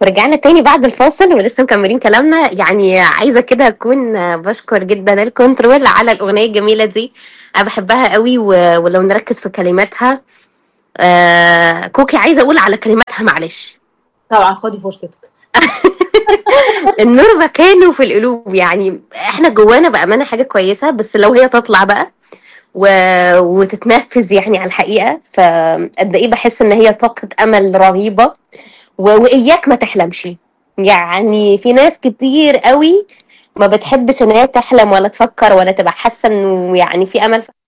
ورجعنا تاني بعد الفاصل ولسه مكملين كلامنا يعني عايزه كده اكون بشكر جدا الكنترول على الاغنيه الجميله دي انا بحبها قوي و- ولو نركز في كلماتها آه كوكي عايزه اقول على كلماتها معلش طبعا خدي فرصتك النور مكانه في القلوب يعني احنا جوانا بامانه حاجه كويسه بس لو هي تطلع بقى و... وتتنفذ يعني على الحقيقه فقد ايه بحس ان هي طاقه امل رهيبه و... واياك ما تحلمش يعني في ناس كتير قوي ما بتحبش ان هي تحلم ولا تفكر ولا تبقى حاسه انه يعني في امل